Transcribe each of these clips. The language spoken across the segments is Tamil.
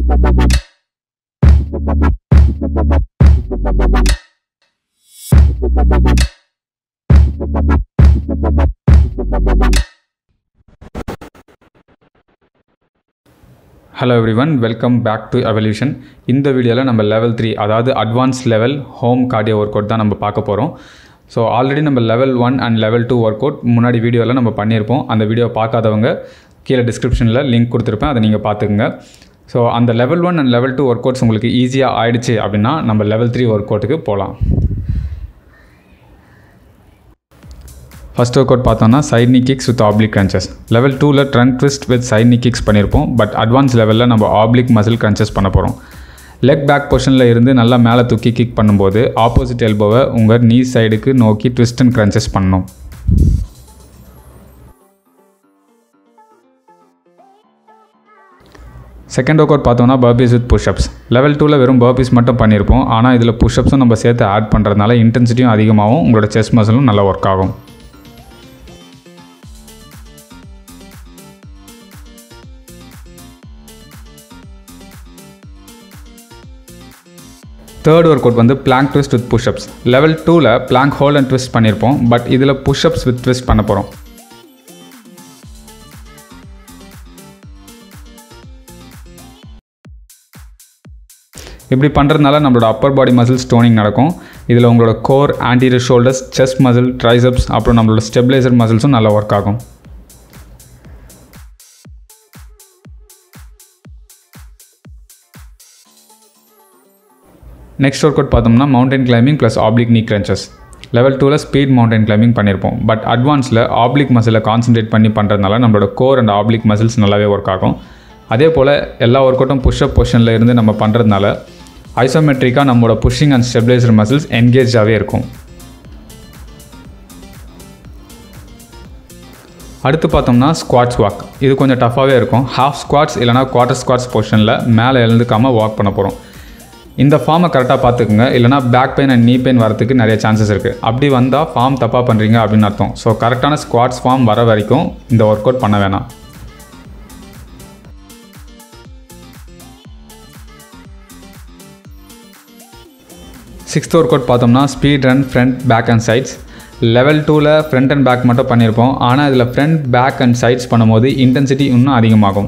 hello everyone welcome back to Evolution இந்த வீடியோவில் நம்ம லெவல் த்ரீ அதாவது advance level home cardio workout தான் நம்ம பார்க்க போகிறோம் ஸோ ஆல்ரெடி நம்ம level one and level two workout முன்னாடி வீடியோவில் நம்ம பண்ணியிருப்போம் அந்த வீடியோ பார்க்காதவங்க கீழே டிஸ்கிரிப்ஷனில் லிங்க் கொடுத்துருப்பேன் அதை நீங்கள் பார்த்துக்குங்க ஸோ அந்த level one and level two workouts உங்களுக்கு ஈஸியாக ஆயிடுச்சு அப்படின்னா நம்ம லெவல் த்ரீ ஒர்க் அவுட்டுக்கு போகலாம் ஃபஸ்ட் ஒர்க் அவுட் பார்த்தோம்னா side knee kicks with oblique crunches level டூவில் trunk twist with side knee kicks பண்ணியிருப்போம் பட் அட்வான்ஸ் லெவலில் நம்ம ஆப்ளிக் மசில் crunches பண்ண போகிறோம் லெக் பேக் பொசிஷனில் இருந்து நல்லா மேலே தூக்கி கிக் பண்ணும்போது ஆப்போசிட் எல்போவை உங்கள் நீ சைடுக்கு நோக்கி ட்விஸ்ட் அண்ட் crunches பண்ணணும் செகண்ட் ஒர்க் அவுட் பார்த்தோம்னா பர்பீஸ் வித் புஷ்அப்ஸ் லெவல் டூவில் வெறும் பர்பீஸ் மட்டும் பண்ணியிருப்போம் ஆனால் இதில் புஷ்அப்ஸும் நம்ம சேர்த்து ஆட் பண்ணுறதுனால இன்டென்சிட்டியும் அதிகமாகும் உங்களோட செஸ்ட் மசிலும் நல்லா ஒர்க் ஆகும் தேர்ட் ஒர்க் அவுட் வந்து plank twist with pushups level டூவில் பிளாங்க் ஹோல் அண்ட் ட்விஸ்ட் பண்ணியிருப்போம் பட் இதில் புஷ்அப்ஸ் வித் ட்விஸ்ட் பண்ண போகிறோம் இப்படி பண்ணுறதுனால நம்மளோட அப்பர் பாடி மசில் ஸ்டோனிங் நடக்கும் இதில் உங்களோட core anterior shoulders chest muscle triceps அப்புறம் நம்மளோட ஸ்டெபிளைசர் மசில்ஸும் நல்லா ஒர்க் ஆகும் நெக்ஸ்ட் ஒர்க் அவுட் பார்த்தோம்னா mountain climbing plus oblique knee crunches level டூவில் ஸ்பீட் மவுண்டன் கிளைம்பிங் பண்ணியிருப்போம் பட் அட்வான்ஸில் ஆப்ளிக் மசிலை கான்சன்ட்ரேட் பண்ணி பண்ணுறதுனால நம்மளோட கோர் அண்ட் ஆப்ளிக் மசில்ஸ் நல்லாவே ஒர்க் ஆகும் அதே போல் எல்லா ஒர்க் அவுட்டும் புஷ்அப் பொசிஷனில் இருந்து நம்ம பண்ணுறதுனால ஐசோமெட்ரிக்காக நம்மளோட புஷ்ஷிங் அண்ட் ஸ்டெபிளைசர் மசில்ஸ் என்கேஜாகவே இருக்கும் அடுத்து பார்த்தோம்னா ஸ்குவாட்ஸ் வாக் இது கொஞ்சம் டஃப்பாகவே இருக்கும் ஹாஃப் ஸ்குவாட்ஸ் இல்லைனா குவார்டர் ஸ்குவாட்ஸ் பொசிஷனில் மேலே எழுந்துக்காமல் வாக் பண்ண போகிறோம் இந்த ஃபார்மை கரெக்டாக பார்த்துக்குங்க இல்லைனா back pain and knee pain வரதுக்கு நிறைய சான்சஸ் இருக்குது அப்படி வந்தால் ஃபார்ம் தப்பாக பண்ணுறீங்க அப்படின்னு அர்த்தம் ஸோ கரெக்டான ஸ்குவாட்ஸ் ஃபார்ம் வர வரைக்கும் இந்த ஒர்க் அவுட் பண்ண வேணாம் சிக்ஸ்த் ஒர்க் அவுட் பார்த்தோம்னா speed run front back and sides level டூவில் ஃப்ரண்ட் அண்ட் பேக் மட்டும் பண்ணியிருப்போம் ஆனால் இதில் ஃப்ரண்ட் பேக் அண்ட் சைட்ஸ் பண்ணும்போது இன்டென்சிட்டி இன்னும் அதிகமாகும்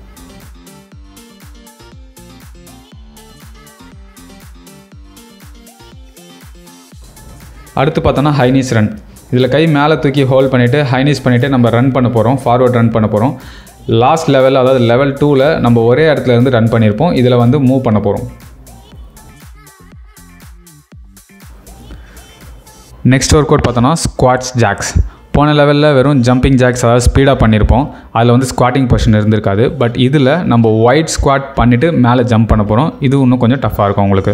அடுத்து பார்த்தோன்னா ஹைனீஸ் ரன் இதில் கை மேலே தூக்கி ஹோல்ட் பண்ணிவிட்டு ஹைனீஸ் பண்ணிவிட்டு நம்ம ரன் பண்ண போகிறோம் ஃபார்வர்ட் ரன் பண்ண போகிறோம் லாஸ்ட் லெவல் அதாவது லெவல் டூவில் நம்ம ஒரே இடத்துல இருந்து ரன் பண்ணியிருப்போம் இதில் வந்து மூவ் பண்ண போகிறோம் நெக்ஸ்ட் ஒர்க் அவுட் பார்த்தோன்னா ஸ்குவாட்ஸ் ஜாக்ஸ் போன லெவலில் வெறும் ஜம்பிங் ஜாக்ஸ் அதாவது ஸ்பீடாக பண்ணியிருப்போம் அதில் வந்து ஸ்குவாட்டிங் பொசிஷன் இருந்திருக்காது பட் இதில் நம்ம ஒயிட் ஸ்குவாட் பண்ணிவிட்டு மேலே ஜம்ப் பண்ண போகிறோம் இது இன்னும் கொஞ்சம் டஃப்பாக இருக்கும் உங்களுக்கு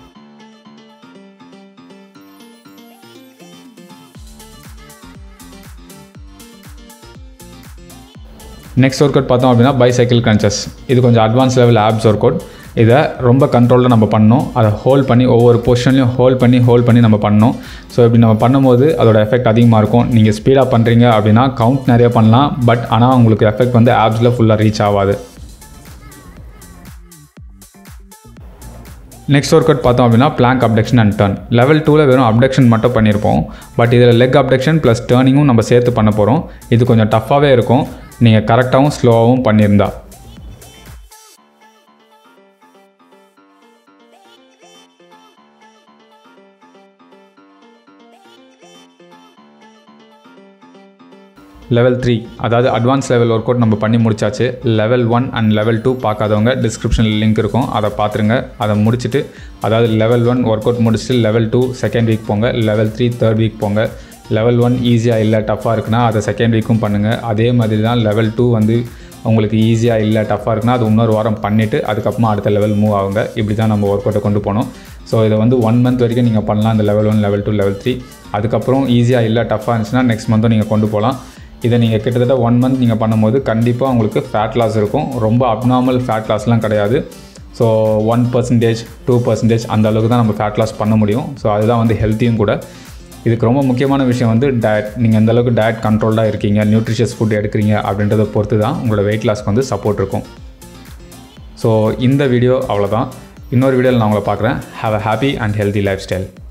நெக்ஸ்ட் ஒர்க் அவுட் பார்த்தோம் அப்படின்னா பைசைக்கிள் crunches இது கொஞ்சம் advance level abs workout இதை ரொம்ப கண்ட்ரோலில் நம்ம பண்ணணும் அதை ஹோல்ட் பண்ணி ஒவ்வொரு பொசிஷன்லையும் ஹோல்ட் பண்ணி ஹோல்ட் பண்ணி நம்ம பண்ணணும் ஸோ இப்படி நம்ம பண்ணும்போது அதோட எஃபெக்ட் அதிகமாக இருக்கும் நீங்கள் ஸ்பீடாக பண்ணுறீங்க அப்படின்னா கவுண்ட் நிறைய பண்ணலாம் பட் ஆனால் உங்களுக்கு எஃபெக்ட் வந்து ஆப்ஸில் ஃபுல்லாக ரீச் ஆகாது நெக்ஸ்ட் ஒர்க் அவுட் பார்த்தோம் அப்படின்னா plank abduction and turn level டூவில் வெறும் அப்டக்ஷன் மட்டும் பண்ணியிருப்போம் பட் இதில் லெக் அப்டக்ஷன் ப்ளஸ் டேர்னிங்கும் நம்ம சேர்த்து பண்ண போகிறோம் இது கொஞ்சம் டஃப்பாகவே இருக்கும் நீங்கள் கரெக்டாகவும் ஸ்லோவாகவும் பண்ணியிருந்தா லெவல் த்ரீ அதாவது அட்வான்ஸ் லெவல் ஒர்க் அவுட் நம்ம பண்ணி முடிச்சாச்சு level one and level two பார்க்காதவங்க டிஸ்கிரிப்ஷனில் லிங்க் இருக்கும் அதை பார்த்துருங்க அதை முடிச்சுட்டு அதாவது லெவல் ஒன் ஒர்க் அவுட் முடிச்சுட்டு லெவல் டூ செகண்ட் வீக் போங்க லெவல் த்ரீ தேர்ட் வீக் போங்க லெவல் ஒன் ஈஸியாக இல்லை டஃப்பாக இருக்குன்னா அதை செகண்ட் வீக்கும் பண்ணுங்கள் அதே மாதிரி தான் லெவல் டூ வந்து உங்களுக்கு ஈஸியாக இல்லை டஃப்பாக இருக்குன்னா அது இன்னொரு வாரம் பண்ணிவிட்டு அதுக்கப்புறமா அடுத்த லெவல் மூவ் ஆகுங்க இப்படி தான் நம்ம ஒர்க் அவுட்டை கொண்டு போனோம் ஸோ இதை வந்து ஒன் மந்த் வரைக்கும் நீங்கள் பண்ணலாம் இந்த level one level two level three அதுக்கப்புறம் ஈஸியாக இல்லை டஃப்பாக இருந்துச்சுன்னா நெக்ஸ்ட் மந்த்தும் நீங்கள் கொண்டு போகலாம் இதை நீங்கள் கிட்டத்தட்ட ஒன் மந்த் நீங்கள் பண்ணும்போது கண்டிப்பாக உங்களுக்கு ஃபேட் லாஸ் இருக்கும் ரொம்ப அப்நார்மல் ஃபேட் லாஸ்லாம் கிடையாது so one percentage two percentage அந்த அளவுக்கு தான் நம்ம ஃபேட் லாஸ் பண்ண முடியும் ஸோ அதுதான் வந்து ஹெல்த்தியும் கூட இதுக்கு ரொம்ப முக்கியமான விஷயம் வந்து டயட் நீங்கள் எந்த அளவுக்கு டயட் கண்ட்ரோல்டாக இருக்கீங்க நியூட்ரிஷியஸ் ஃபுட் எடுக்கிறீங்க அப்படின்றத பொறுத்து தான் உங்களோட வெயிட் லாஸ்க்கு வந்து சப்போர்ட் இருக்கும் ஸோ இந்த வீடியோ அவ்வளோதான் இன்னொரு வீடியோவில் நான் உங்களை பார்க்குறேன் have a happy and healthy life style